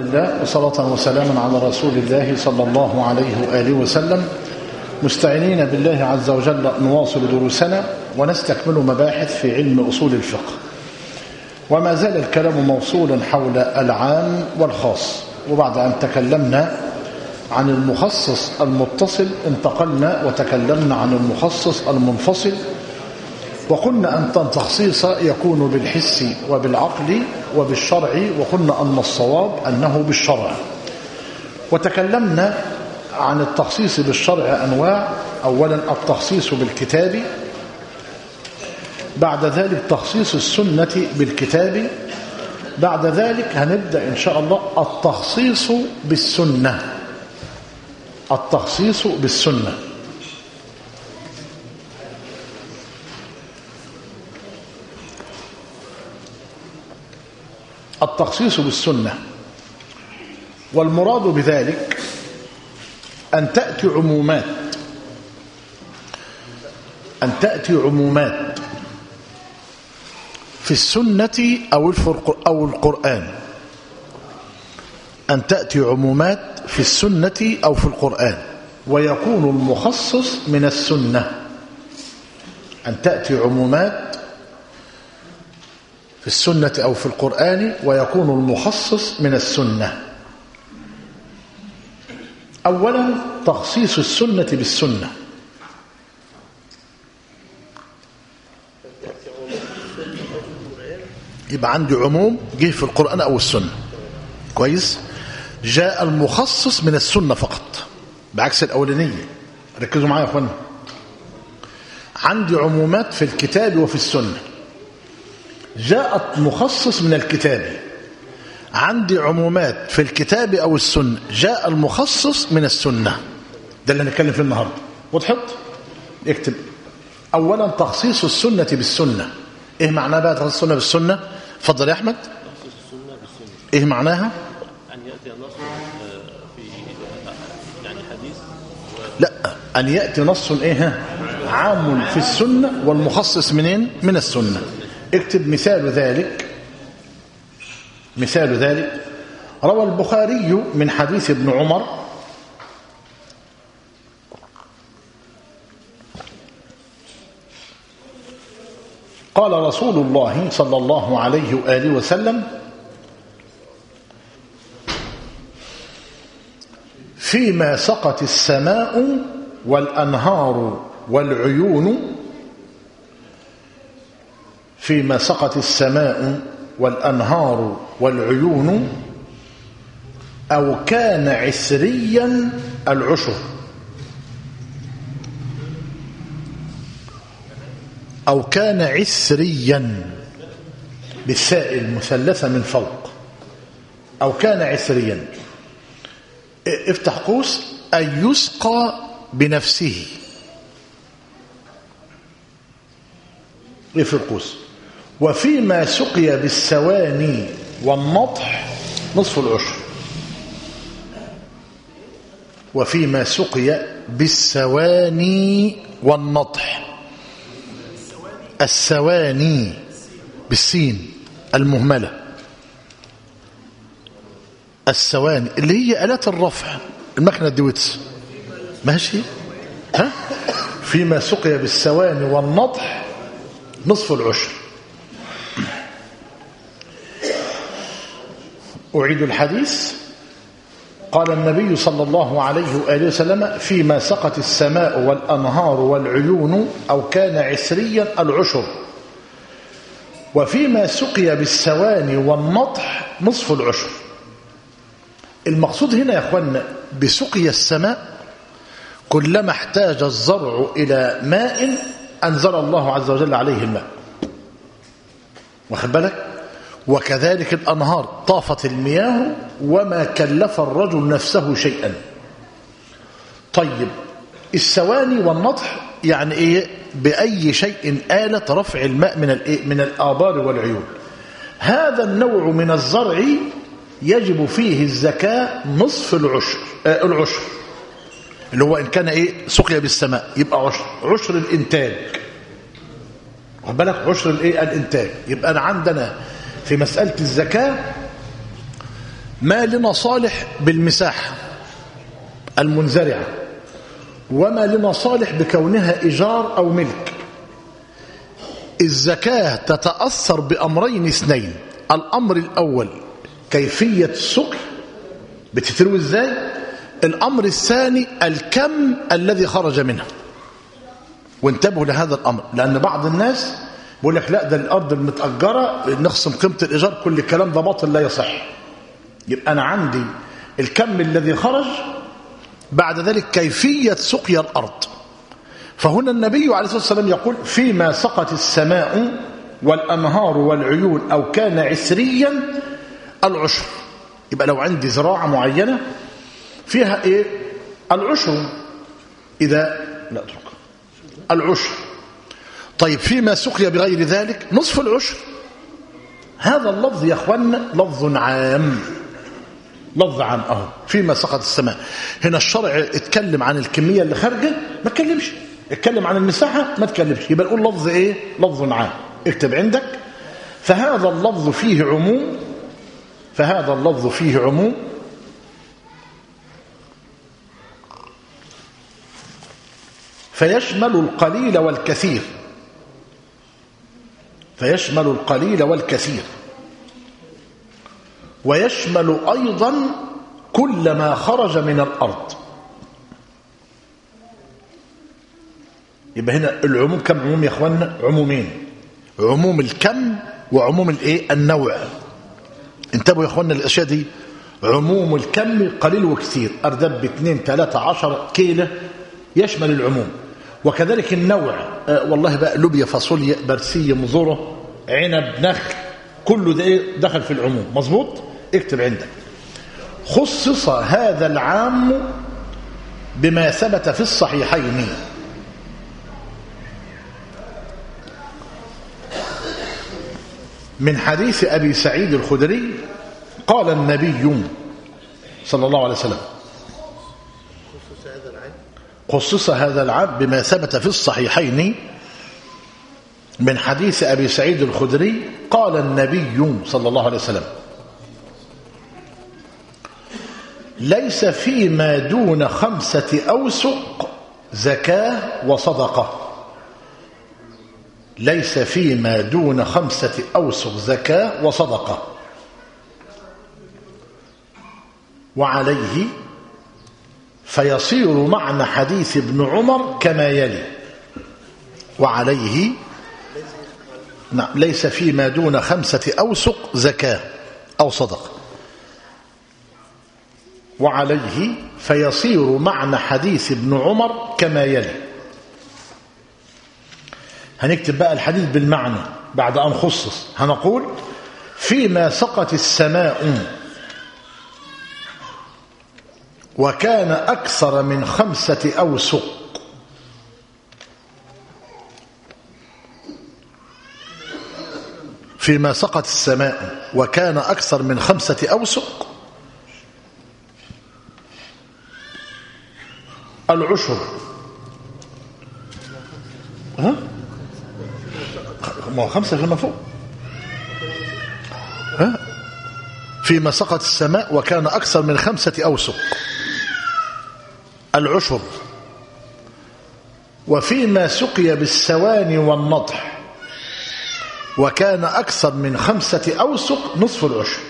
لله وصلاة وسلاما على رسول الله صلى الله عليه وآله وسلم مستعينين بالله عز وجل نواصل دروسنا ونستكمل مباحث في علم أصول الفقه وما زال الكلام موصولا حول العام والخاص وبعد أن تكلمنا عن المخصص المتصل انتقلنا وتكلمنا عن المخصص المنفصل وقلنا أن التخصيص يكون بالحس وبالعقل وبالشرع وقلنا أن الصواب أنه بالشرع وتكلمنا عن التخصيص بالشرع أنواع أولا التخصيص بالكتاب بعد ذلك تخصيص السنة بالكتاب بعد ذلك هنبدأ إن شاء الله التخصيص بالسنة التخصيص بالسنة التخصيص بالسنة والمراد بذلك أن تأتي عمومات أن تأتي عمومات في السنة أو, أو القرآن أن تأتي عمومات في السنة أو في القرآن ويكون المخصص من السنة أن تأتي عمومات في السنة أو في القرآن ويكون المخصص من السنة أولا تخصيص السنة بالسنة يبقى عندي عموم جه في القرآن أو السنة كويس جاء المخصص من السنة فقط بعكس الأولانية ركزوا معايا يا أخوانا عندي عمومات في الكتاب وفي السنة جاءت مخصص من الكتاب عندي عمومات في الكتاب أو السنة جاء المخصص من السنة ده اللي هنتكلم فيه النهاردة وتحط اكتب أولا تخصيص السنة بالسنة ايه معناه بقى تخصيص السنة بالسنة اتفضل يا أحمد ايه معناها أن يأتي النص في يعني حديث لا أن يأتي نص إيه عام في السنة والمخصص منين من السنة اكتب مثال ذلك مثال ذلك روى البخاري من حديث ابن عمر قال رسول الله صلى الله عليه وآله وسلم فيما سقت السماء والأنهار والعيون فيما سقت السماء والأنهار والعيون أو كان عسريا العشر أو كان عسريا بالثاء المثلثة من فوق أو كان عسريا افتح قوس أن يسقى بنفسه في القوس وفيما سقي بالسواني والنطح نصف العشر وفيما سقي بالسواني والنطح السواني بالسين المهملة السواني اللي هي آلات الرفع المكنة الدويتس ماشي ها فيما سقي بالسواني والنطح نصف العشر أعيد الحديث قال النبي صلى الله عليه وآله وسلم فيما سقت السماء والأنهار والعيون أو كان عسريا العشر وفيما سقي بالسواني والنطح نصف العشر المقصود هنا يا أخوانا بسقي السماء كلما احتاج الزرع إلى ماء أنزل الله عز وجل عليه الماء واخد بالك وكذلك الأنهار طافت المياه وما كلف الرجل نفسه شيئا طيب السواني والنطح يعني ايه بأي شيء آلة رفع الماء من الإيه؟ من الآبار والعيون هذا النوع من الزرع يجب فيه الزكاة نصف العشر آه العشر اللي هو إن كان إيه سقي بالسماء يبقى عشر عشر الإنتاج خد بالك عشر الإيه الإنتاج يبقى أنا عندنا في مسألة الزكاة ما لنا صالح بالمساحة المنزرعة وما لنا صالح بكونها إيجار أو ملك الزكاة تتأثر بأمرين اثنين الأمر الأول كيفية السقي بتتروي ازاي الأمر الثاني الكم الذي خرج منها وانتبهوا لهذا الأمر لأن بعض الناس بيقول لك لا ده الأرض المتأجرة نخصم قيمة الإيجار كل الكلام ده باطل لا يصح يبقى أنا عندي الكم الذي خرج بعد ذلك كيفية سقيا الأرض فهنا النبي عليه الصلاة والسلام يقول فيما سقت السماء والأنهار والعيون أو كان عسريا العشر يبقى لو عندي زراعة معينة فيها إيه العشر إذا لا اترك العشر طيب فيما سقي بغير ذلك نصف العشر هذا اللفظ يا اخوانا لفظ عام لفظ عام اهو فيما سقط السماء هنا الشرع اتكلم عن الكميه اللي خارجه ما اتكلمش اتكلم عن المساحه ما اتكلمش يبقى نقول لفظ ايه لفظ عام اكتب عندك فهذا اللفظ فيه عموم فهذا اللفظ فيه عموم فيشمل القليل والكثير فيشمل القليل والكثير ويشمل أيضا كل ما خرج من الأرض يبقى هنا العموم كم عموم يا اخوانا عمومين عموم الكم وعموم الايه النوع انتبهوا يا اخوانا الاشياء دي عموم الكم قليل وكثير اردب باثنين ثلاثة عشر كيلو يشمل العموم وكذلك النوع آه والله بقى لوبيا فاصوليا برسية مزورة عنب نخل كله ده ايه دخل في العموم مظبوط اكتب عندك خصص هذا العام بما ثبت في الصحيحين من حديث أبي سعيد الخدري قال النبي صلى الله عليه وسلم خصص هذا العام بما ثبت في الصحيحين من حديث أبي سعيد الخدري قال النبي صلى الله عليه وسلم ليس فيما دون خمسة أوسق زكاة وصدقة ليس فيما دون خمسة أوسق زكاة وصدقة وعليه فيصير معنى حديث ابن عمر كما يلي وعليه نعم ليس فيما دون خمسة أوسق زكاة أو صدقة وعليه فيصير معنى حديث ابن عمر كما يلي هنكتب بقى الحديث بالمعنى بعد أن خصص هنقول فيما سقت السماء وكان أكثر من خمسة أوسق فيما سقت السماء وكان أكثر من خمسة أوسق العشر ها؟ ما هو خمسة فيما فوق ها؟ فيما سقط السماء وكان أكثر من خمسة أوسق العشر وفيما سقي بالسواني والنضح وكان أكثر من خمسة أوسق نصف العشر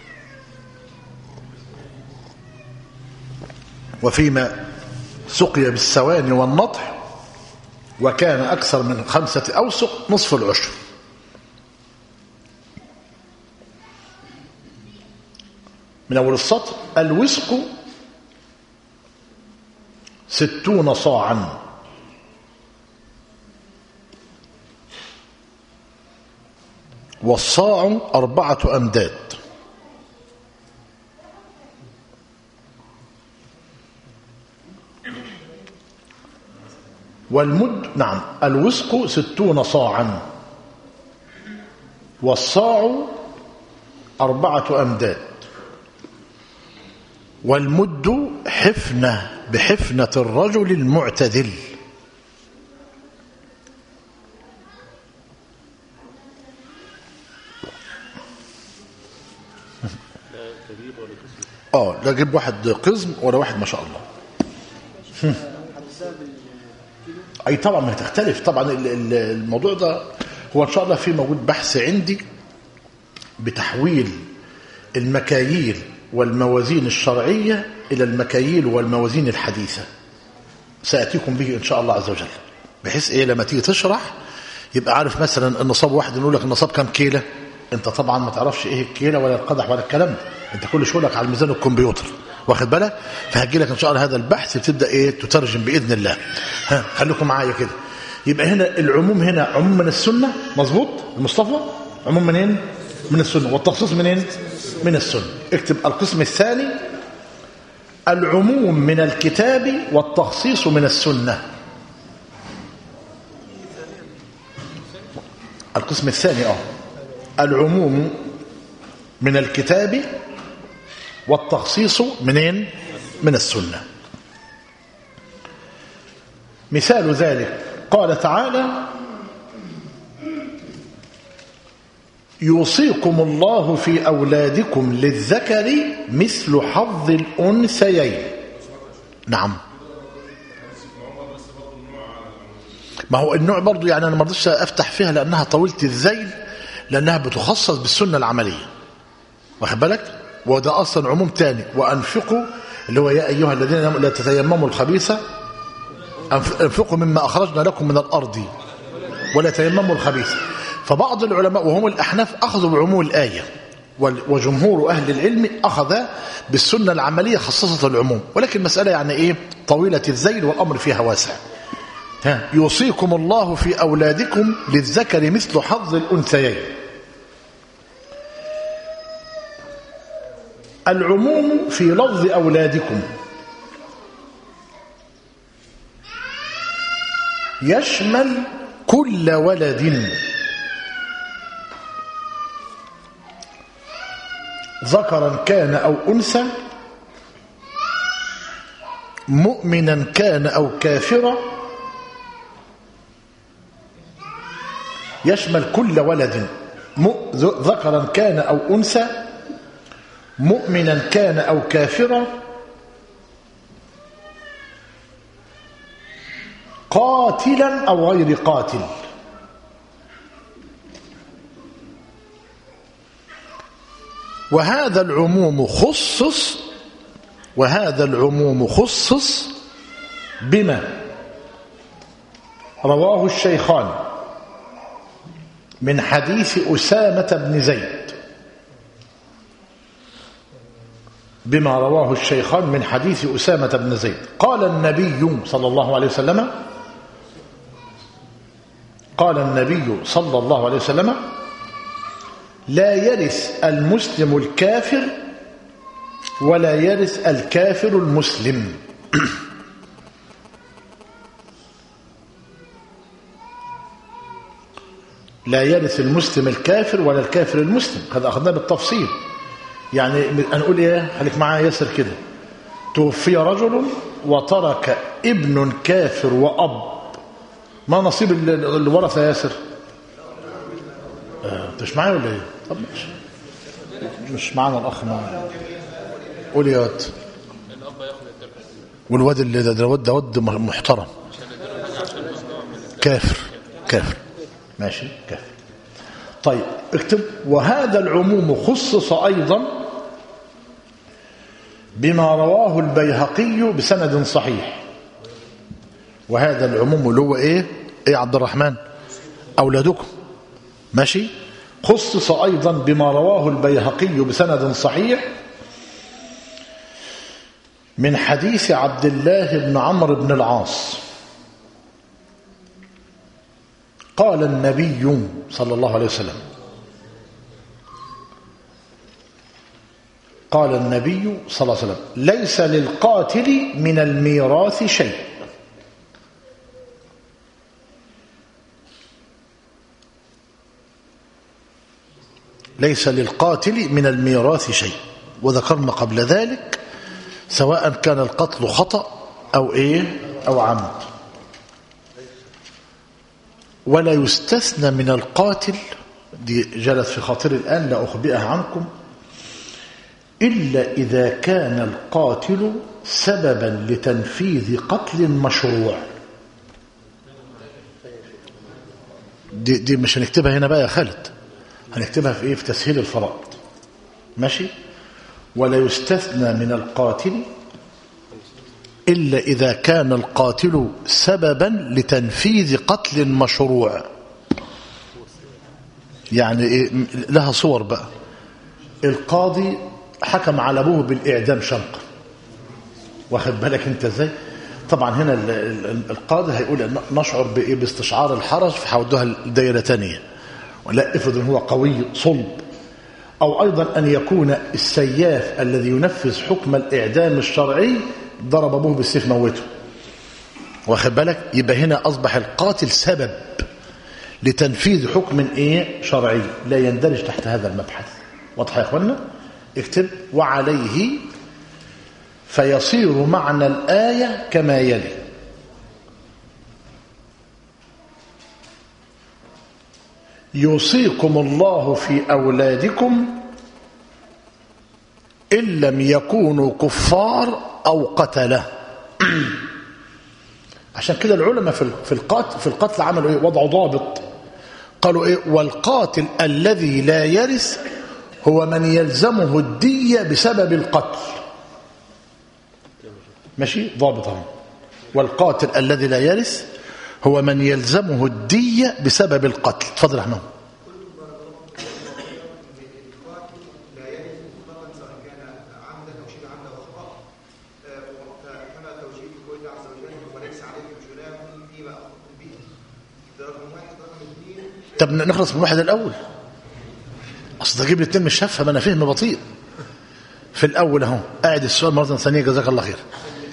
وفيما سقي بالسواني والنضح وكان أكثر من خمسة أوسق نصف العشر من أول السطر الوسق ستون صاعا والصاع أربعة أمداد والمد نعم الوسق ستون صاعا والصاع أربعة أمداد والمد حفنة بحفنة الرجل المعتدل لا كبير ولا اه لا اجيب واحد قزم ولا واحد ما شاء الله هم. اي طبعا ما هتختلف طبعا ال- ال- الموضوع ده هو ان شاء الله في موجود بحث عندي بتحويل المكاييل والموازين الشرعيه الى المكاييل والموازين الحديثه ساتيكم به ان شاء الله عز وجل بحيث ايه لما تيجي تشرح يبقى عارف مثلا النصاب واحد نقول لك النصاب كام كيلة انت طبعا ما تعرفش ايه الكيلة ولا القدح ولا الكلام ده انت كل شغلك على الميزان الكمبيوتر واخد بالك فهجي لك ان شاء الله هذا البحث بتبدا ايه تترجم باذن الله ها خليكم معايا كده يبقى هنا العموم هنا عموم من السنه مظبوط المصطفى عموم منين من السنه والتخصيص منين من السنه اكتب القسم الثاني العموم من الكتاب والتخصيص من السنه القسم الثاني اه العموم من الكتاب والتخصيص منين من السنه مثال ذلك قال تعالى يوصيكم الله في اولادكم للذكر مثل حظ الانثيين نعم ما هو النوع برضو يعني انا ما رضيتش افتح فيها لانها طويله الذيل لانها بتخصص بالسنه العمليه واخد بالك وده اصلا عموم تاني وانفقوا اللي هو يا ايها الذين امنوا لا تتيمموا الخبيث أنف- انفقوا مما اخرجنا لكم من الارض ولا تيمموا الخبيث فبعض العلماء وهم الاحناف اخذوا بعموم الايه وال- وجمهور اهل العلم اخذ بالسنه العمليه خصصت العموم ولكن المساله يعني ايه طويله الذيل والامر فيها واسع ها يوصيكم الله في أولادكم للذكر مثل حظ الأنثيين العموم في لفظ أولادكم يشمل كل ولد ذكرا كان أو أنثى مؤمنا كان أو كافرا يشمل كل ولد مؤ- ذكرا كان أو أنثى مؤمنا كان أو كافرا قاتلا أو غير قاتل وهذا العموم خصص وهذا العموم خصص بما رواه الشيخان من حديث أسامة بن زيد بما رواه الشيخان من حديث أسامة بن زيد قال النبي صلى الله عليه وسلم قال النبي صلى الله عليه وسلم لا يرث المسلم الكافر ولا يرث الكافر المسلم لا يرث المسلم الكافر ولا الكافر المسلم هذا أخذناه بالتفصيل يعني هنقول ايه خليك معايا ياسر كده توفي رجل وترك ابن كافر وأب ما نصيب ال- ال- الورثة يا ياسر آه، انت مش معايا ولا ايه طب ماشي مش معانا الاخ معانا قول يا واد والواد اللي ده ده واد ده واد محترم كافر كافر ماشي كافر طيب اكتب وهذا العموم خصص ايضا بما رواه البيهقي بسند صحيح وهذا العموم اللي هو ايه ايه يا عبد الرحمن اولادكم ماشي خصص ايضا بما رواه البيهقي بسند صحيح من حديث عبد الله بن عمرو بن العاص قال النبي صلى الله عليه وسلم قال النبي صلى الله عليه وسلم ليس للقاتل من الميراث شيء ليس للقاتل من الميراث شيء وذكرنا قبل ذلك سواء كان القتل خطأ أو إيه أو عمد ولا يستثنى من القاتل دي جلت في خاطري الآن لا أخبئها عنكم إلا إذا كان القاتل سببا لتنفيذ قتل مشروع دي, دي مش هنكتبها هنا بقى يا خالد هنكتبها في ايه في تسهيل الفرائض ماشي ولا يستثنى من القاتل إلا إذا كان القاتل سببا لتنفيذ قتل مشروع يعني إيه لها صور بقى القاضي حكم على ابوه بالإعدام شنقا واخد بالك انت ازاي طبعا هنا ال- ال- القاضي هيقول نشعر بايه باستشعار الحرج فحودوها لدايره ثانيه ولا افرض ان هو قوي صلب او ايضا ان يكون السياف الذي ينفذ حكم الاعدام الشرعي ضرب ابوه بالسيف موته واخد بالك يبقى هنا اصبح القاتل سبب لتنفيذ حكم ايه شرعي لا يندرج تحت هذا المبحث واضح يا اخوانا اكتب وعليه فيصير معنى الآية كما يلي يوصيكم الله في أولادكم إن لم يكونوا كفار أو قتله عشان كده العلماء في في القتل في القتل عملوا ايه وضعوا ضابط قالوا ايه والقاتل الذي لا يرث هو من يلزمه الدية بسبب القتل ماشي ضابط اهو والقاتل الذي لا يرث هو من يلزمه الدية بسبب القتل اتفضل يا احمد لا يرث مطلقا سواء كان عمدا او شبه عمدا او خطا فكما توجيه قول عز وجل وليس عليكم جناح فيما اخطاتم به ده رقم واحد رقم اثنين طب نخلص من الواحد الاول اصل تجيب لي اتنين مش هفهم انا فهم بطيء في الاول اهو قاعد السؤال مره ثانيه جزاك الله خير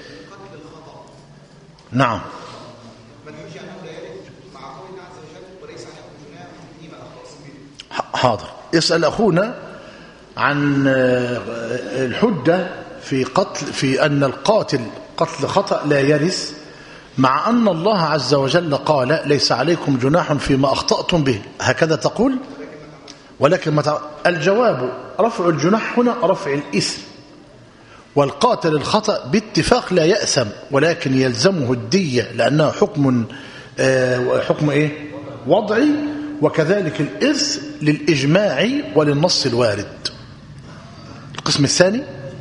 نعم من حجي انه لا يرث مع قول الله عز وجل وليس عليكم جناح فيما اخطاتم به ح- حاضر يسأل أخونا عن آه، الحجة في قتل في أن القاتل قتل خطأ لا يرث مع أن الله عز وجل قال ليس عليكم جناح فيما أخطأتم به هكذا تقول ولكن ما تع- الجواب رفع الجناح هنا رفع الإثم والقاتل الخطأ باتفاق لا يأثم ولكن يلزمه الدية لأنه حكم آه، حكم إيه وضعي وكذلك الإرث للإجماع وللنص الوارد القسم الثاني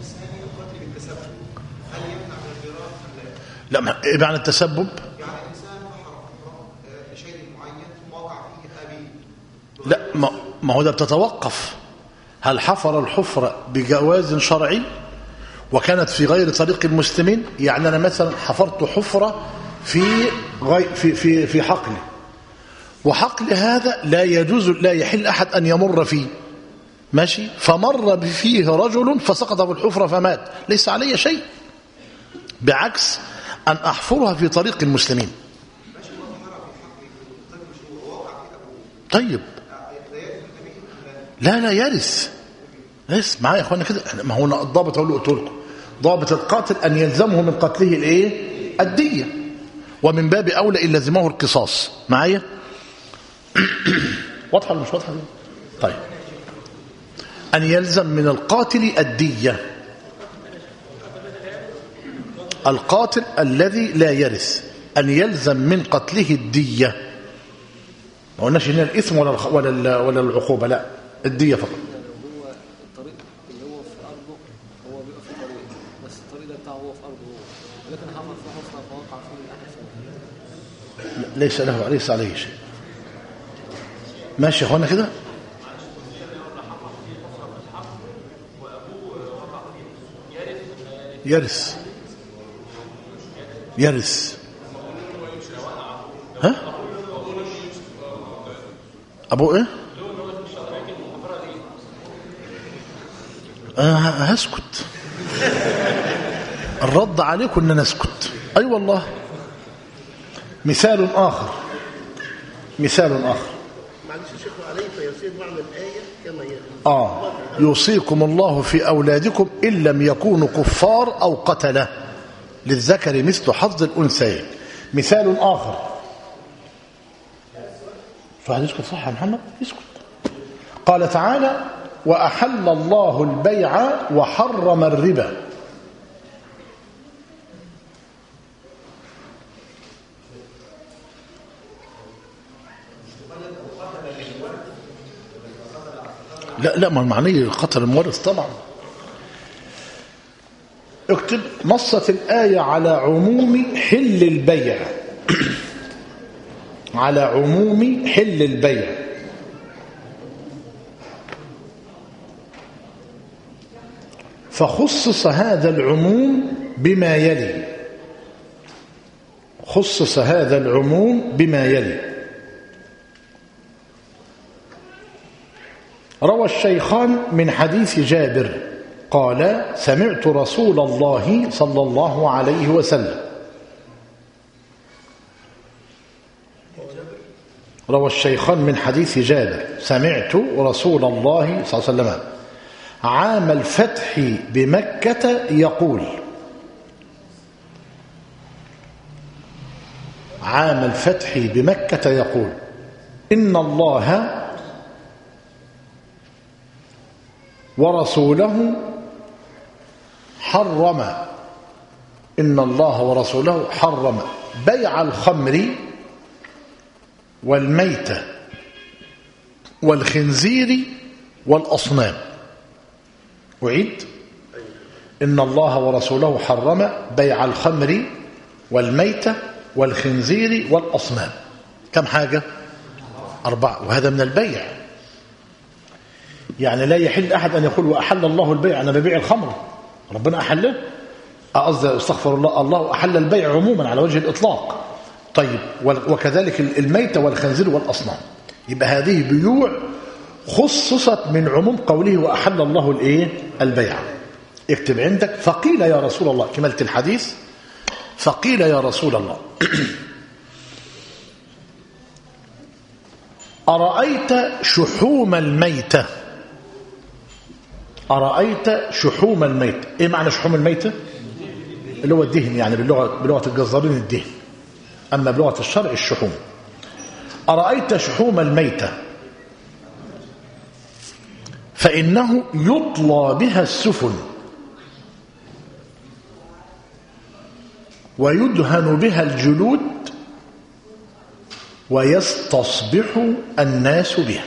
لا ما- إيه معنى التسبب يعني انسان فحر آه، لشيء معين ثم وقع فيه ابيه لا ما, ما هو ده بتتوقف هل حفر الحفرة بجواز شرعي وكانت في غير طريق المسلمين يعني أنا مثلا حفرت حفرة في غي في في في حقل وحقل هذا لا يجوز لا يحل أحد أن يمر فيه ماشي فمر فيه رجل فسقط في الحفرة فمات ليس علي شيء بعكس أن أحفرها في طريق المسلمين طيب لا لا يرث يرث معايا يا اخوانا كده ما هو أنا الضابط اقول له قلت لكم ضابط القاتل ان يلزمه من قتله الايه الديه ومن باب اولى ان لزمه القصاص معايا واضحه ولا مش واضحه دي؟ طيب ان يلزم من القاتل الديه القاتل الذي لا يرث ان يلزم من قتله الديه ما قلناش هنا الاثم ولا الخ- ولا ال- ولا العقوبه لا الديه فقط هو الطريق اللي هو في ارضه هو بيبقى في طريق بس الطريق ده بتاعه هو في ارضه هو ولكن حفر في حفره فوقع فيه احد فيه ليس له ليس عليه شيء ماشي يا اخوانا كده يرث يرث ها ابو ايه آه هسكت الرد عليكم ان نسكت اي أيوة والله مثال آخر مثال آخر معلش يا شيخ عليه فيصير معنى الآية كما هي آه يوصيكم الله في أولادكم إن لم يكونوا كفار أو قتلة للذكر مثل حظ الأنثيين مثال آخر فهل يسكت صح يا محمد يسكت قال تعالى وأحل الله البيع وحرم الربا لا لا ما المعنية قتل المورث طبعا اكتب نصت الآية على عموم حل البيع على عموم حل البيع فخصص هذا العموم بما يلي خصص هذا العموم بما يلي روى الشيخان من حديث جابر قال سمعت رسول الله صلى الله عليه وسلم روى الشيخان من حديث جابر سمعت رسول الله صلى الله عليه وسلم عام الفتح بمكة يقول عام الفتح بمكة يقول إن الله ورسوله حرم إن الله ورسوله حرم بيع الخمر والميتة والخنزير والأصنام أعيد إن الله ورسوله حرم بيع الخمر والميتة والخنزير والأصنام كم حاجة أربعة وهذا من البيع يعني لا يحل أحد أن يقول وأحل الله البيع أنا ببيع الخمر ربنا أحله قصدي استغفر الله الله أحل البيع عموما على وجه الإطلاق طيب وكذلك الميتة والخنزير والأصنام يبقى هذه بيوع خصصت من عموم قوله وأحل الله الإيه البيع اكتب عندك فقيل يا رسول الله كملت الحديث فقيل يا رسول الله أرأيت شحوم الميتة أرأيت شحوم الميتة إيه معنى شحوم الميتة اللي هو الدهن يعني باللغة, بلغة الجزارين الدهن أما بلغة الشرع الشحوم أرأيت شحوم الميتة فإنه يطلى بها السفن ويدهن بها الجلود ويستصبح الناس بها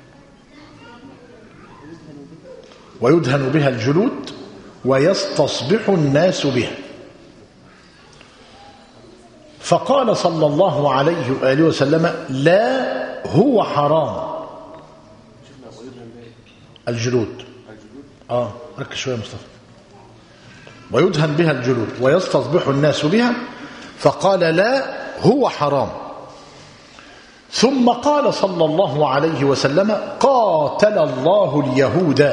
ويدهن بها الجلود ويستصبح الناس بها فقال صلى الله عليه وآله وسلم لا هو حرام الجلود اه ركز شويه يا مصطفى ويدهن بها الجلود ويستصبح الناس بها فقال لا هو حرام ثم قال صلى الله عليه وسلم قاتل الله اليهود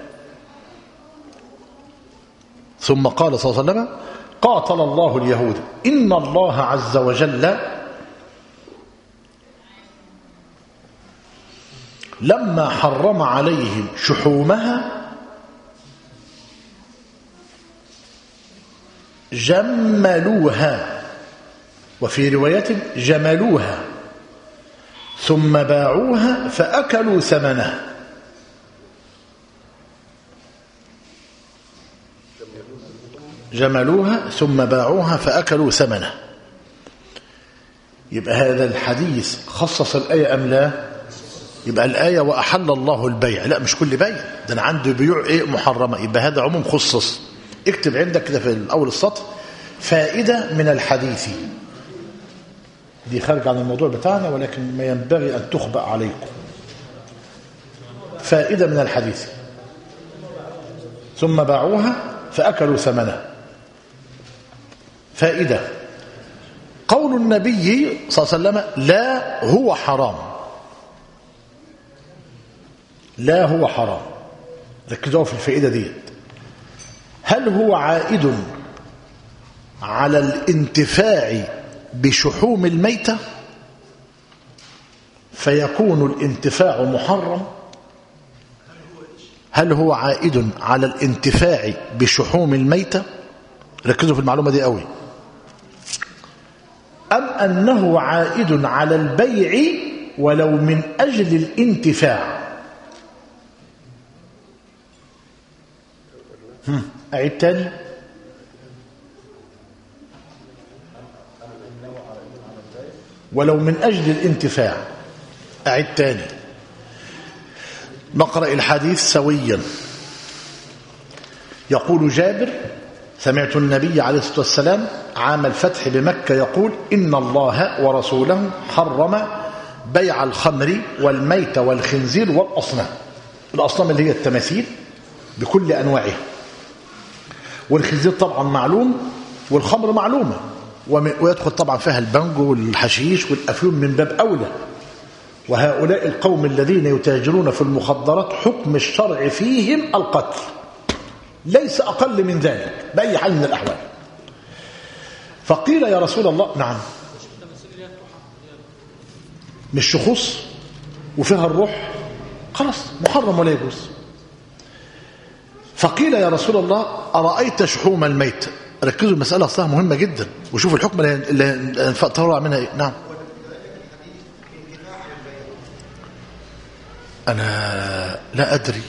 ثم قال صلى الله عليه وسلم قاتل الله اليهود إن الله عز وجل لما حرم عليهم شحومها جملوها وفي رواية جملوها ثم باعوها فأكلوا ثمنها جملوها ثم باعوها فأكلوا ثمنها يبقى هذا الحديث خصص الآية أم لا يبقى الآية وأحل الله البيع لا مش كل بيع ده أنا عندي بيوع إيه محرمة يبقى هذا عموم خصص اكتب عندك كده في أول السطر فائدة من الحديث دي خارج عن الموضوع بتاعنا ولكن ما ينبغي أن تخبأ عليكم فائدة من الحديث ثم باعوها فأكلوا ثمنها فائدة قول النبي صلى الله عليه وسلم لا هو حرام لا هو حرام ركزوا في الفائدة دي هل هو عائد على الانتفاع بشحوم الميتة فيكون الانتفاع محرم هل هو عائد على الانتفاع بشحوم الميتة ركزوا في المعلومة دي قوي أم أنه عائد على البيع ولو من أجل الانتفاع هم، أعيد تاني ولو من أجل الانتفاع أعيد تاني نقرأ الحديث سويا يقول جابر سمعت النبي عليه الصلاة والسلام عام الفتح بمكة يقول إن الله ورسوله حرم بيع الخمر والميت والخنزير والأصنام الأصنام اللي هي التماثيل بكل أنواعها والخنزير طبعا معلوم والخمر معلومة وم- ويدخل طبعا فيها البنجو والحشيش والأفيون من باب أولى وهؤلاء القوم الذين يتاجرون في المخدرات حكم الشرع فيهم القتل ليس أقل من ذلك بأي حال من الأحوال فقيل يا رسول الله نعم مش شخوص وفيها الروح خلاص محرم ولا يجوز فقيل يا رسول الله أرأيت شحوم الميت ركزوا المسألة أصلها مهمة جدا وشوفوا الحكم اللي اللي تطلع منها إيه؟ نعم أنا لا أدري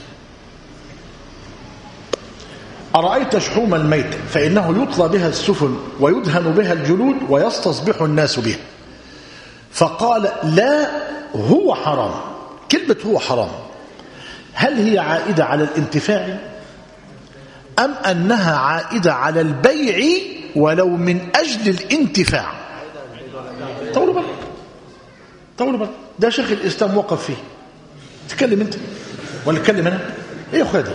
أرأيت شحوم الميت فإنه يطلى بها السفن ويدهن بها الجلود ويستصبح الناس بها فقال لا هو حرام كلمة هو حرام هل هي عائدة على الانتفاع أم أنها عائدة على البيع ولو من أجل الانتفاع طولوا بالك طولوا بالك ده شيخ الإسلام وقف فيه تتكلم أنت ولا تتكلم أنا إيه يا أخويا ده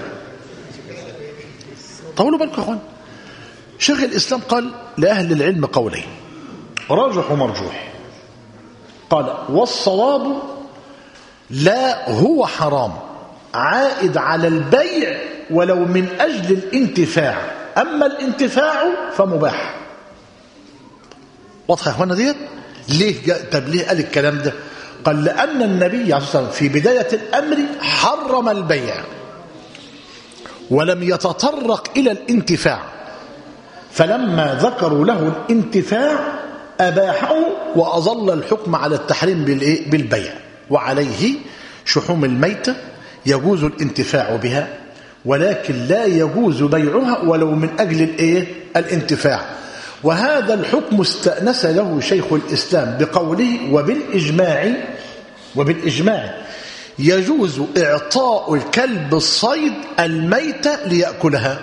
طولوا بالكم يا أخوان شيخ الإسلام قال لأهل العلم قولين راجح ومرجوح قال والصواب لا هو حرام عائد على البيع ولو من أجل الانتفاع أما الانتفاع فمباح واضحة يا أخوانا ديت ليه جاء طب ليه قال الكلام ده قال لأن النبي عليه الصلاة والسلام في بداية الأمر حرم البيع ولم يتطرق إلى الانتفاع فلما ذكروا له الانتفاع أباحه وأظل الحكم على التحريم بالإيه؟ بالبيع وعليه شحوم الميتة يجوز الانتفاع بها ولكن لا يجوز بيعها ولو من أجل الإيه؟ الانتفاع وهذا الحكم استأنس له شيخ الإسلام بقوله وبالإجماع وبالإجماع يجوز إعطاء الكلب الصيد الميتة ليأكلها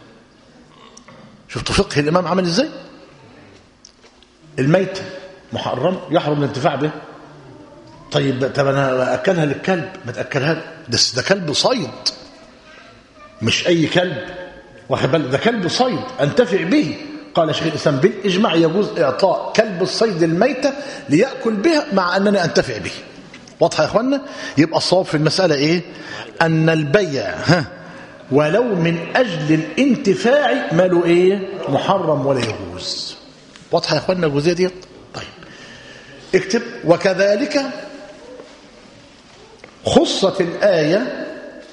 شفتوا فقه الإمام عمل إزاي الميتة محرم يحرم الانتفاع به طيب طب انا اكلها للكلب ما تاكلها ده ده كلب صيد مش اي كلب واخد بالك ده كلب صيد انتفع به قال شيخ الاسلام بالاجماع يجوز اعطاء كلب الصيد الميته لياكل بها مع انني انتفع به واضحه يا اخوانا يبقى الصواب في المساله ايه ان البيع ها ولو من اجل الانتفاع ماله ايه محرم ولا يجوز واضحه يا اخوانا الجزئيه دي طيب اكتب وكذلك خصت الآية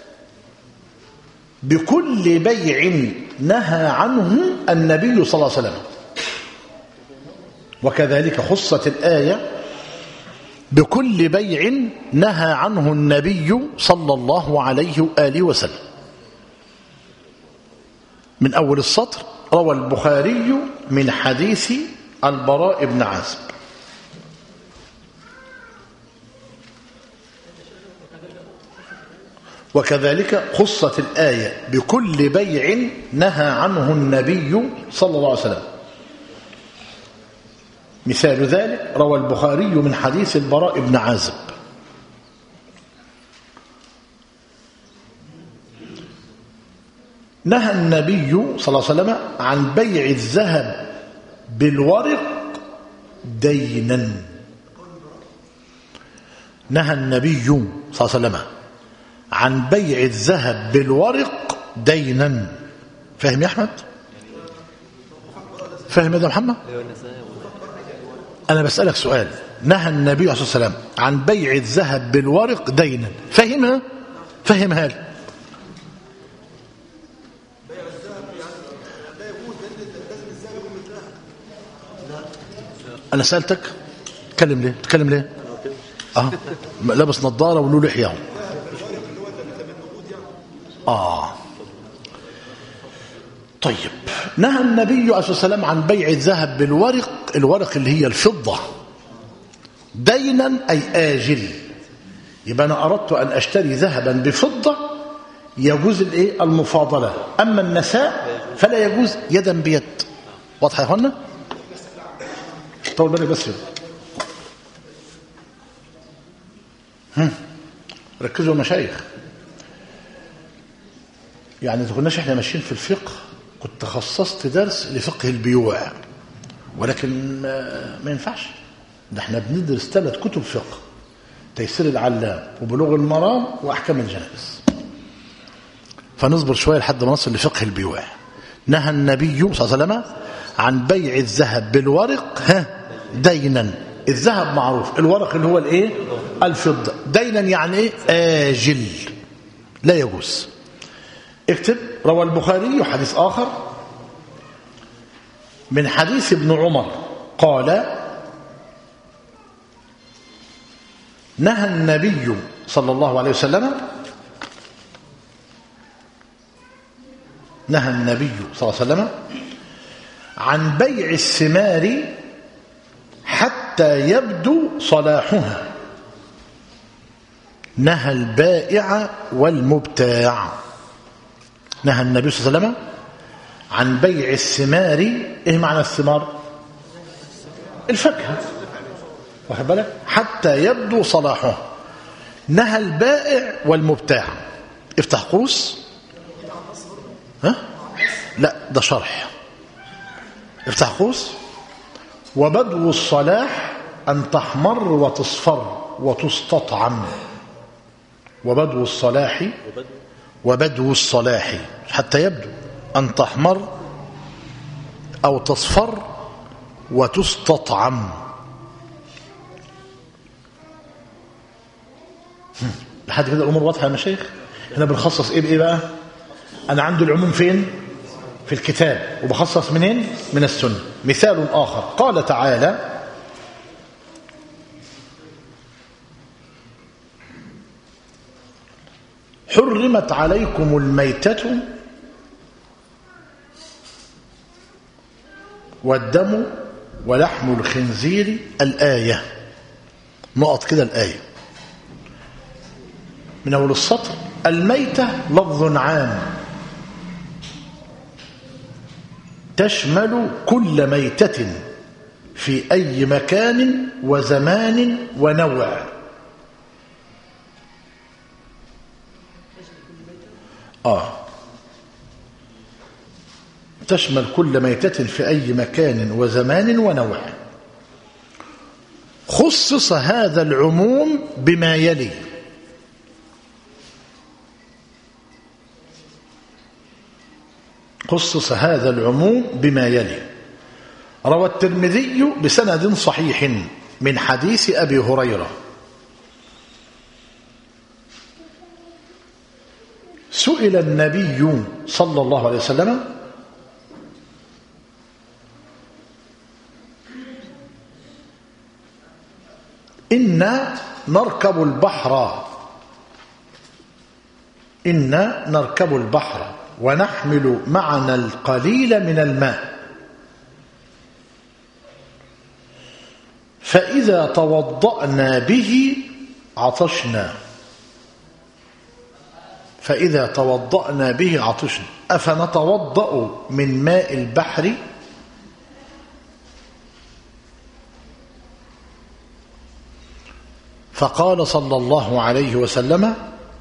بكل بيع نهى عنه النبي صلى الله عليه وسلم وكذلك خصت الآية بكل بيع نهى عنه النبي صلى الله عليه وآله وسلم من أول السطر روى البخاري من حديث البراء بن عازب وكذلك خصت الآية بكل بيع نهى عنه النبي صلى الله عليه وسلم مثال ذلك روى البخاري من حديث البراء بن عازب نهى النبي صلى الله عليه وسلم عن بيع الذهب بالورق دينا نهى النبي صلى الله عليه وسلم عن بيع الذهب بالورق دينا فاهم يا احمد فاهم يا محمد انا بسالك سؤال نهى النبي عليه الصلاه والسلام عن بيع الذهب بالورق دينا فاهمها فاهمها لي انا سالتك تكلم ليه تكلم ليه اه لابس نظاره وله لحيه اه نهى النبي عليه الصلاة والسلام عن بيع الذهب بالورق الورق اللي هي الفضة دينا أي آجل يبقى أنا أردت أن أشتري ذهبا بفضة يجوز الايه المفاضلة أما النساء فلا يجوز يدا بيد واضح يا اخوانا طول بالك بس هم. ركزوا يا مشايخ يعني إذا كناش احنا ماشيين في الفقه كنت خصصت درس لفقه البيوع ولكن ما, ما ينفعش ده احنا بندرس ثلاث كتب فقه تيسير العلام وبلوغ المرام واحكام الجنائز فنصبر شويه لحد ما نصل لفقه البيوع نهى النبي صلى الله عليه وسلم عن بيع الذهب بالورق ها دينا الذهب معروف الورق اللي هو الايه الفضه دينا يعني ايه اجل لا يجوز اكتب روى البخاري حديث آخر من حديث ابن عمر قال نهى النبي صلى الله عليه وسلم نهى النبي صلى الله عليه وسلم عن بيع الثمار حتى يبدو صلاحها نهى البائع والمبتاع نهى النبي صلى الله عليه وسلم عن بيع الثمار ايه معنى الثمار الفاكهه واخد بالك حتى يبدو صلاحه نهى البائع والمبتاع افتح قوس ها لا ده شرح افتح قوس وبدو الصلاح أن تحمر وتصفر وتستطعم وبدو الصلاح وبدو الصلاح حتى يبدو أن تحمر أو تصفر وتستطعم لحد كده الأمور واضحة يا مشايخ هنا بنخصص إيه بإيه بقى أنا عندي العموم فين في الكتاب وبخصص منين من السنة مثال آخر قال تعالى حرمت عليكم الميتة والدم ولحم الخنزير الآية نقط كده الآية من أول السطر الميتة لفظ عام تشمل كل ميتة في أي مكان وزمان ونوع آه تشمل كل ميتة في أي مكان وزمان ونوع خصص هذا العموم بما يلي خصص هذا العموم بما يلي روى الترمذي بسند صحيح من حديث أبي هريرة سئل النبي صلى الله عليه وسلم إنا نركب البحر إنا نركب البحر ونحمل معنا القليل من الماء فإذا توضأنا به عطشنا فإذا توضأنا به عطشنا أفنتوضأ من ماء البحر فقال صلى الله عليه وسلم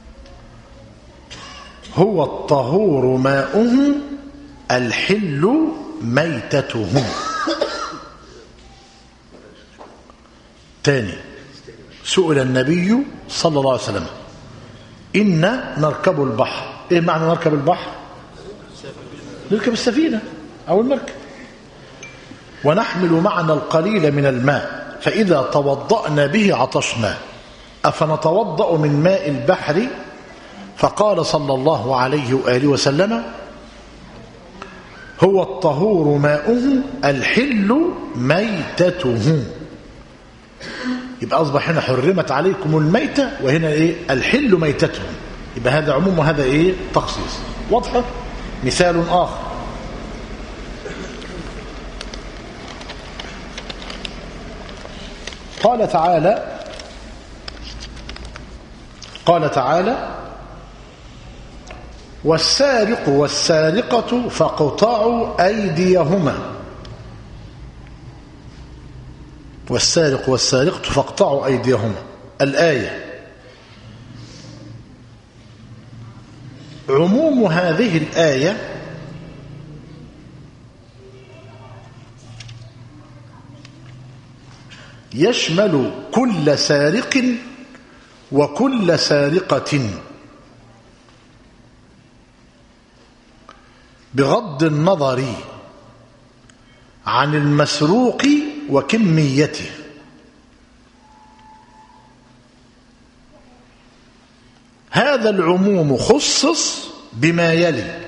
هو الطهور ماؤه الحل ميتته تاني سئل النبي صلى الله عليه وسلم إن نركب البحر إيه معنى نركب البحر نركب السفينة أو المركب ونحمل معنا القليل من الماء فإذا توضأنا به عطشنا أفنتوضأ من ماء البحر فقال صلى الله عليه وآله وسلم هو الطهور ماؤه الحل ميتته يبقى أصبح هنا حرمت عليكم الميتة وهنا إيه الحل ميتته يبقى هذا عموم وهذا إيه تخصيص واضحة مثال آخر قال تعالى قال تعالى والسارق والسارقة فاقطعوا أيديهما والسارق والسارقة فاقطعوا أيديهما الآية عموم هذه الآية يشمل كل سارق وكل سارقة بغض النظر عن المسروق وكميته هذا العموم خصص بما يلي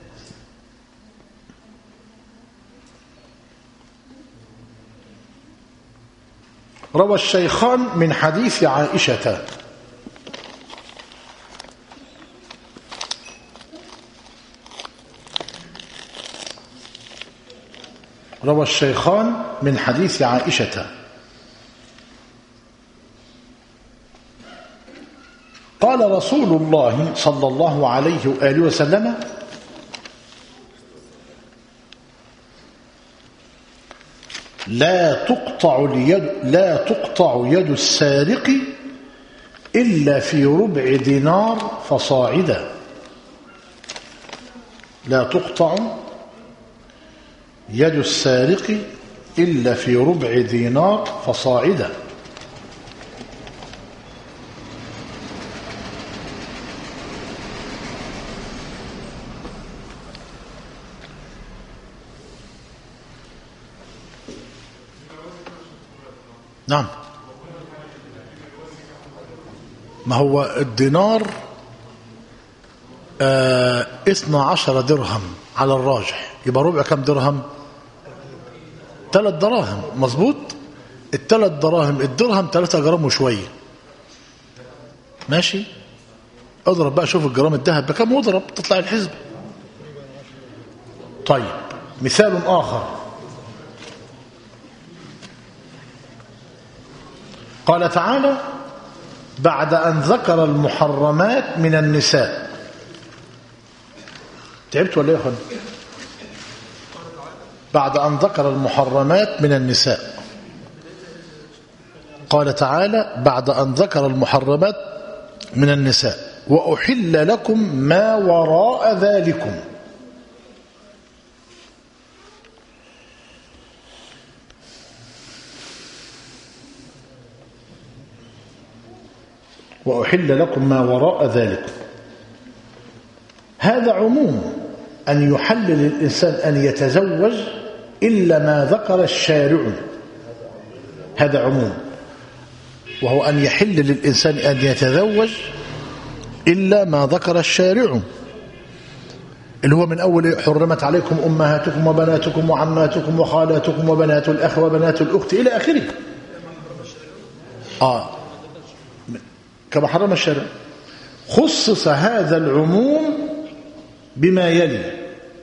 روى الشيخان من حديث عائشة روى الشيخان من حديث عائشة قال رسول الله صلى الله عليه وآله وسلم لا تقطع اليد لا تقطع يد السارق إلا في ربع دينار فصاعدا لا تقطع يد السارق إلا في ربع دينار فصاعدا نعم ما هو الدينار آه 12 درهم على الراجح يبقى ربع كم درهم ثلاث دراهم مظبوط الثلاث دراهم الدرهم 3 جرام وشويه ماشي اضرب بقى شوف الجرام الذهب بكم واضرب تطلع الحزب طيب مثال آخر قال تعالى بعد أن ذكر المحرمات من النساء تعبت ولا ايه يا اخوان بعد أن ذكر المحرمات من النساء قال تعالى بعد أن ذكر المحرمات من النساء وأحل لكم ما وراء ذلكم وأحل لكم ما وراء ذلك هذا عموم أن يحلل الإنسان أن يتزوج إلا ما ذكر الشارع هذا عموم وهو أن يحل للإنسان أن يتزوج إلا ما ذكر الشارع اللي هو من أول حرمت عليكم أمهاتكم وبناتكم وعماتكم وخالاتكم وبنات الأخ وبنات الأخت إلى آخره آه كما حرم الشرع خصص هذا العموم بما يلي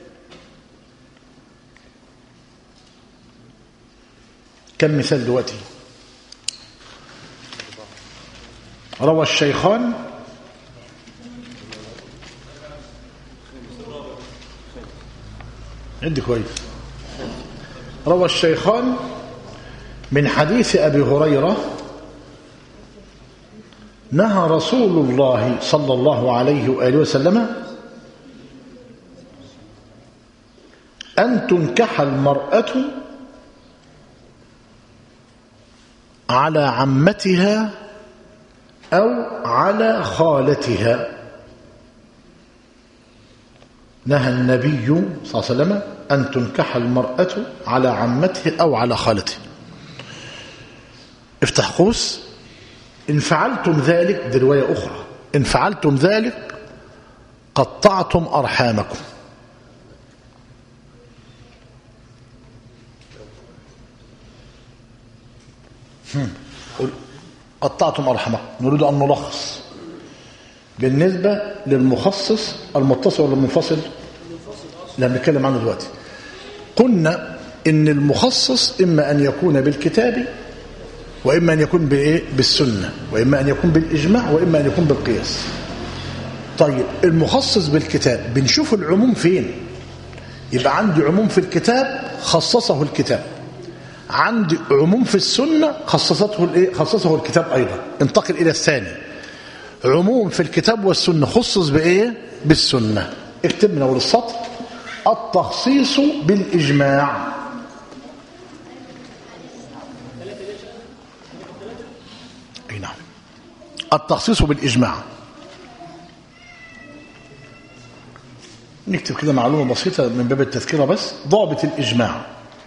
كم مثال دلوقتي روى الشيخان عندي كويس روى الشيخان من حديث أبي هريرة نهى رسول الله صلى الله عليه وآله وسلم أن تنكح المرأة على عمتها أو على خالتها نهى النبي صلى الله عليه وسلم أن تنكح المرأة على عمتها أو على خالتها افتح قوس إن فعلتم ذلك دي رواية أخرى إن فعلتم ذلك قطعتم أرحامكم قطعتم أرحامكم نريد أن نلخص بالنسبة للمخصص المتصل ولا المنفصل لا بنتكلم عنه دلوقتي قلنا إن المخصص إما أن يكون بالكتاب وإما أن يكون بإيه بالسنة وإما أن يكون بالإجماع وإما أن يكون بالقياس طيب المخصص بالكتاب بنشوف العموم فين يبقى عندي عموم في الكتاب خصصه الكتاب عندي عموم في السنة خصصته الايه خصصه الكتاب أيضا انتقل إلى الثاني عموم في الكتاب والسنة خصص بإيه بالسنة اكتب من أول السطر التخصيص بالإجماع أي نعم التخصيص بالإجماع نكتب كده معلومة بسيطة من باب التذكرة بس ضابط الإجماع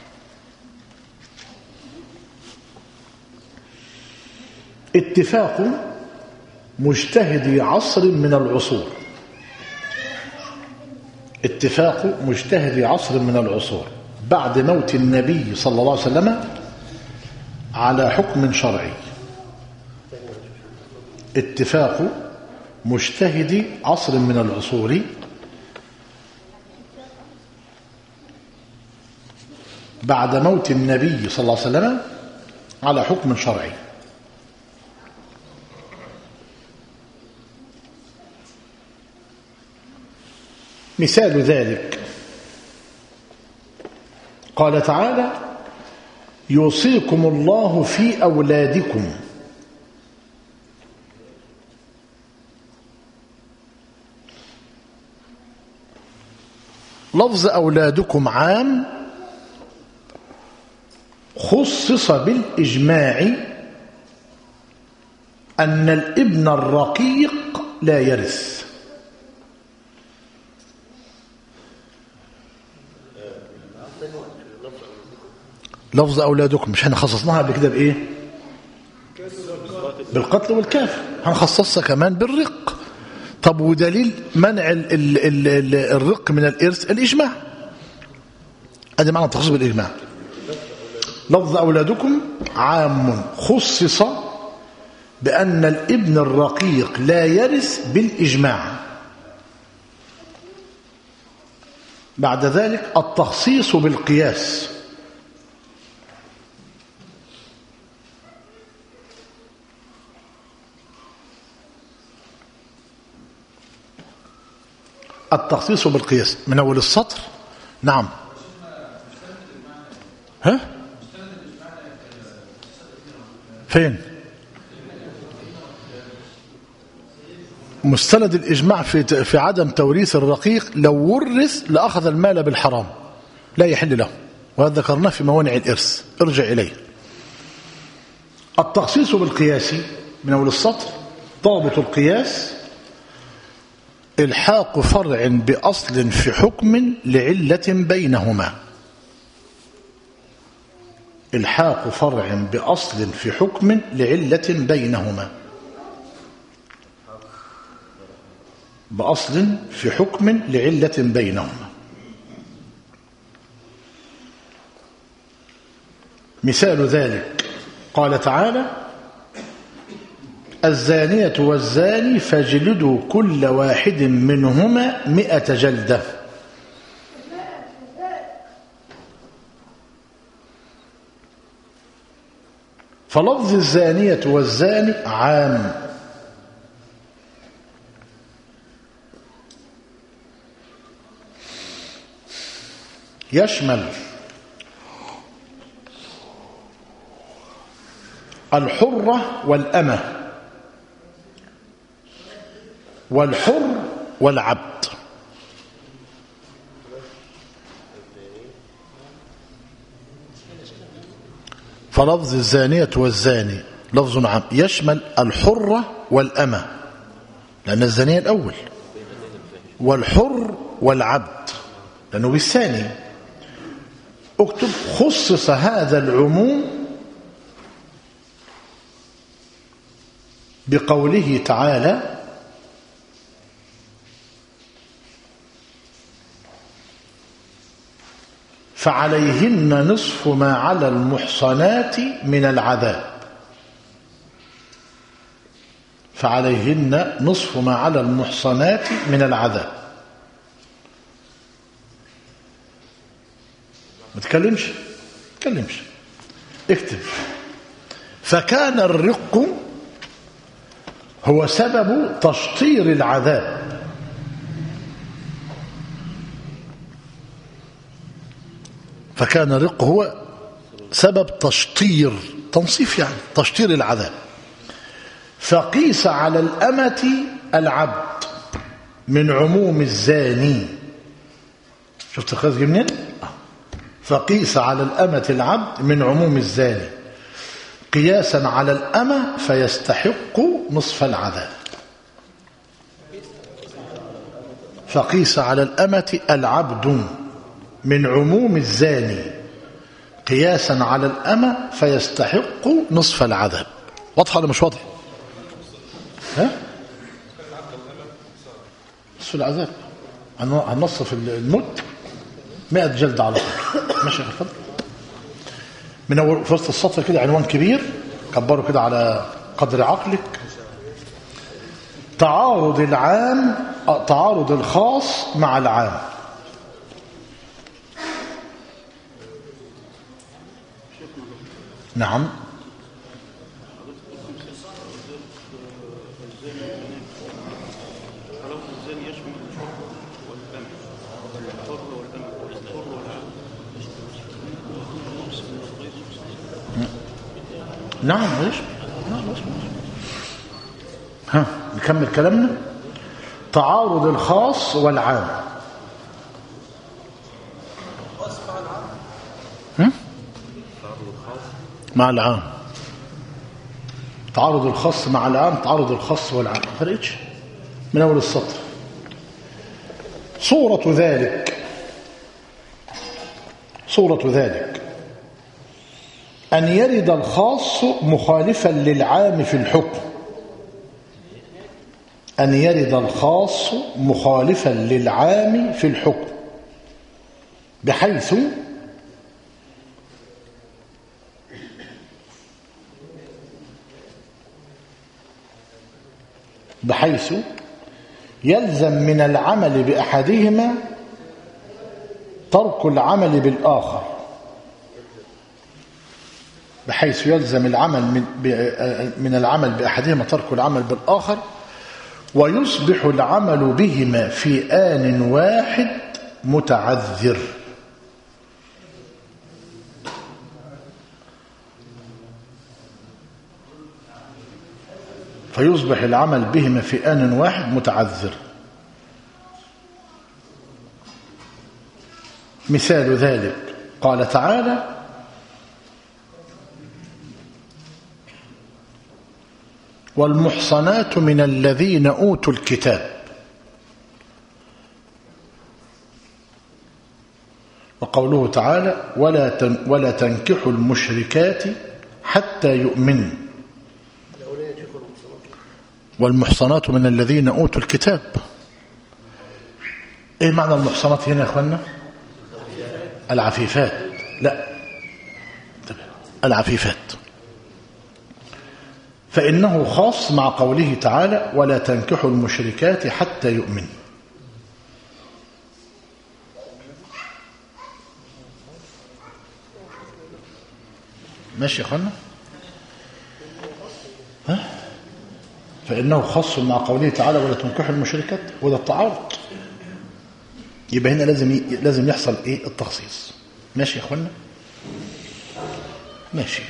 اتفاق مجتهدي عصر من العصور اتفاق مجتهدي عصر من العصور بعد موت النبي صلى الله عليه وسلم على حكم شرعي اتفاق مجتهدي عصر من العصور بعد موت النبي صلى الله عليه وسلم على حكم شرعي مثال ذلك قال تعالى يوصيكم الله في أولادكم لفظ أولادكم عام خصص بالإجماع أن الابن الرقيق لا يرث لفظ أولادكم مش احنا خصصناها قبل كده بإيه بالقتل والكافر هنخصصها كمان بالرق طب ودليل منع ال ال ال ال الرق من الإرث الإجماع ادي معنى التخصيص بالإجماع لفظ أولادكم عام خصص بأن الابن الرقيق لا يرث بالإجماع بعد ذلك التخصيص بالقياس التخصيص بالقياس من أول السطر نعم ها فين مستند الإجماع في في عدم توريث الرقيق لو ورث لأخذ المال بالحرام لا يحل له وهذا ذكرناه في موانع الإرث ارجع إليه التخصيص بالقياس من أول السطر ضابط القياس الحاق فرع بأصل في حكم لعلة بينهما الحاق فرع بأصل في حكم لعلة بينهما بأصل في حكم لعلة بينهما مثال ذلك قال تعالى الزانية والزاني فاجلدوا كل واحد منهما مئة جلدة فلفظ الزانية والزاني عام يشمل الحرة والأمة والحر والعبد فلفظ الزانية والزاني لفظ عام يشمل الحرة والأمة لأن الزانية الأول والحر والعبد لأنه بالثاني اكتب خصص هذا العموم بقوله تعالى فعليهن نصف ما على المحصنات من العذاب فعليهن نصف ما على المحصنات من العذاب ما تكلمش تكلمش اكتب فكان الرق هو سبب تشطير العذاب فكان الرق هو سبب تشطير تنصيف يعني تشطير العذاب فقيس على الأمة العبد من عموم الزاني شفت القياس جه منين؟ آه. فقيس على الأمة العبد من عموم الزاني قياسا على الأمة فيستحق نصف العذاب فقيس على الأمة العبد من عموم الزاني قياسا على الأمة فيستحق نصف العذاب واضحة ولا مش واضحة ها نصف العذاب هن- هنصف الموت 100 جلد على طول ماشي يا اتفضل من اول في وسط السطر كده عنوان كبير كبره كده على قدر عقلك تعارض العام آه، تعارض الخاص مع العام نعم حرام الزاني يشمل الحر والأمة الحر والأمة الحر والعبد نعم ليش نعم ليش ها نكمل كلامنا تعارض الخاص والعام هم؟ مع العام تعارض الخاص مع العام تعارض الخاص والعام ما فرقتش من اول السطر صورة ذلك صورة ذلك أن يرد الخاص مخالفا للعام في الحكم أن يرد الخاص مخالفا للعام في الحكم بحيث بحيث يلزم من العمل بأحدهما ترك العمل بالآخر بحيث يلزم العمل من, ب- من العمل بأحدهما ترك العمل بالآخر ويصبح العمل بهما في آن واحد متعذر فيصبح العمل بهما في آن واحد متعذر مثال ذلك قال تعالى والمحصنات من الذين أوتوا الكتاب وقوله تعالى ولا تن ولا تنكحوا المشركات حتى يؤمنوا والمحصنات من الذين أوتوا الكتاب ايه معنى المحصنات هنا يا اخوانا العفيفات لا انتبه. العفيفات فإنه خاص مع قوله تعالى ولا تنكحوا المشركات حتى يؤمن ماشي يا اخوانا ها فإنه خاص مع قوله تعالى ولا تنكحوا المشركات وده التعارض يبقى هنا لازم ي... لازم يحصل ايه التخصيص ماشي يا اخوانا ماشي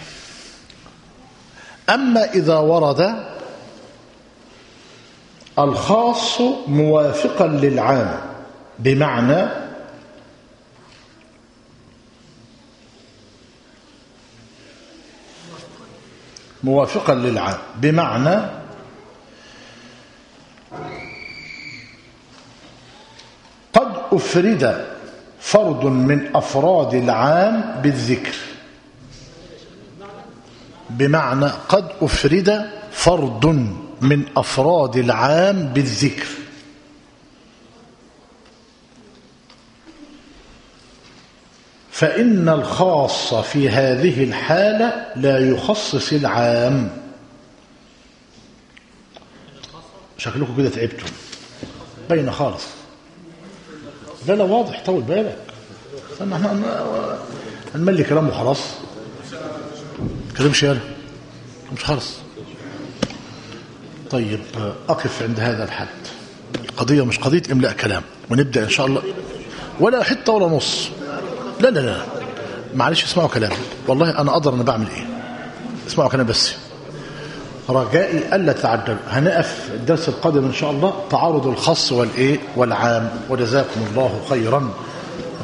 أما إذا ورد الخاص موافقا للعام بمعنى موافقا للعام بمعنى قد أفرد فرد من أفراد العام بالذكر بمعنى قد أفرد فرد من أفراد العام بالذكر فإن الخاص في هذه الحالة لا يخصص العام شكلكم كده تعبتوا باينه خالص لا لا واضح طول بالك استنى احنا هنملي كلام وخلاص كلام شياله مش خالص طيب أقف عند هذا الحد القضية مش قضية إملاء كلام ونبدأ إن شاء الله ولا حتة ولا نص لا لا لا معلش اسمعوا كلامي والله أنا أقدر أنا بعمل إيه اسمعوا كلام بس رجائي ألا تعجلوا هنقف الدرس القادم إن شاء الله تعارض الخاص والإيه والعام وجزاكم الله خيرا